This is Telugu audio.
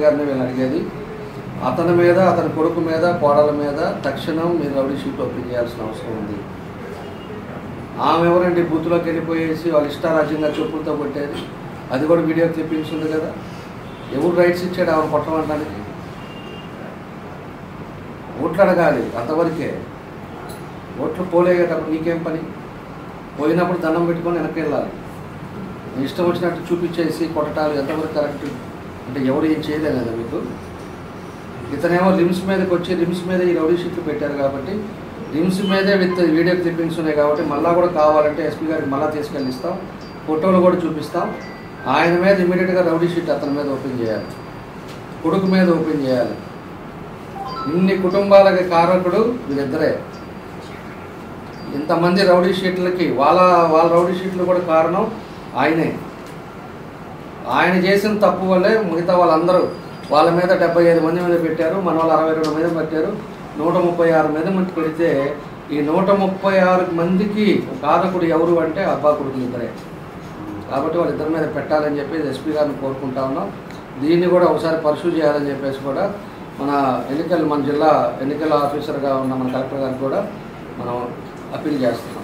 గారిని వీళ్ళు అడిగేది అతని మీద అతని కొడుకు మీద కోడల మీద తక్షణం మీరు రౌడీ షీట్ ఓపెన్ చేయాల్సిన అవసరం ఉంది ఆమె ఎవరండి బూత్లోకి వెళ్ళిపోయేసి వాళ్ళ ఇష్టారాజ్యంగా చెప్పులతో కొట్టేది అది కూడా వీడియో క్లిప్పింగ్స్ ఉంది కదా ఎవరు రైట్స్ ఇచ్చాడు ఆమె కొట్టమనడానికి ఓట్లు అడగాలి అంతవరకే ఓట్లు పోలేటప్పుడు నీకేం పని పోయినప్పుడు దండం పెట్టుకొని వెనక్కి వెళ్ళాలి నీ ఇష్టం వచ్చినట్టు చూపించేసి కొట్టడాలు ఎంతవరకు కరెక్ట్ అంటే ఎవరు ఏం చేయలేదు కదా మీకు ఇతనేమో రిమ్స్ మీదకి వచ్చి రిమ్స్ మీద ఈ రౌడీ షీట్లు పెట్టారు కాబట్టి రిమ్స్ మీదే విత్ వీడియో క్లిప్పింగ్స్ ఉన్నాయి కాబట్టి మళ్ళా కూడా కావాలంటే ఎస్పీ గారికి మళ్ళీ తీసుకెళ్ళి ఇస్తాం ఫోటోలు కూడా చూపిస్తాం ఆయన మీద ఇమీడియట్గా రౌడీ షీట్ అతని మీద ఓపెన్ చేయాలి కొడుకు మీద ఓపెన్ చేయాలి ఇన్ని కుటుంబాలకి కారకుడు వీరిద్దరే ఇంతమంది రౌడీ షీట్లకి వాళ్ళ వాళ్ళ రౌడీ షీట్లు కూడా కారణం ఆయనే ఆయన చేసిన తప్పు వల్లే మిగతా వాళ్ళందరూ వాళ్ళ మీద డెబ్బై ఐదు మంది మీద పెట్టారు మన వాళ్ళు అరవై రెండు మీద పెట్టారు నూట ముప్పై ఆరు మీద మంది పెడితే ఈ నూట ముప్పై ఆరు మందికి కారకుడు ఎవరు అంటే అబ్బా కొడుకులు ఇద్దరే కాబట్టి వాళ్ళిద్దరి మీద పెట్టాలని చెప్పి ఎస్పీ గారిని కోరుకుంటా ఉన్నాం దీన్ని కూడా ఒకసారి పర్సూ చేయాలని చెప్పేసి కూడా మన ఎన్నికలు మన జిల్లా ఎన్నికల ఆఫీసర్గా ఉన్న మన కలెక్టర్ గారికి కూడా మనం అప్పీల్ చేస్తాం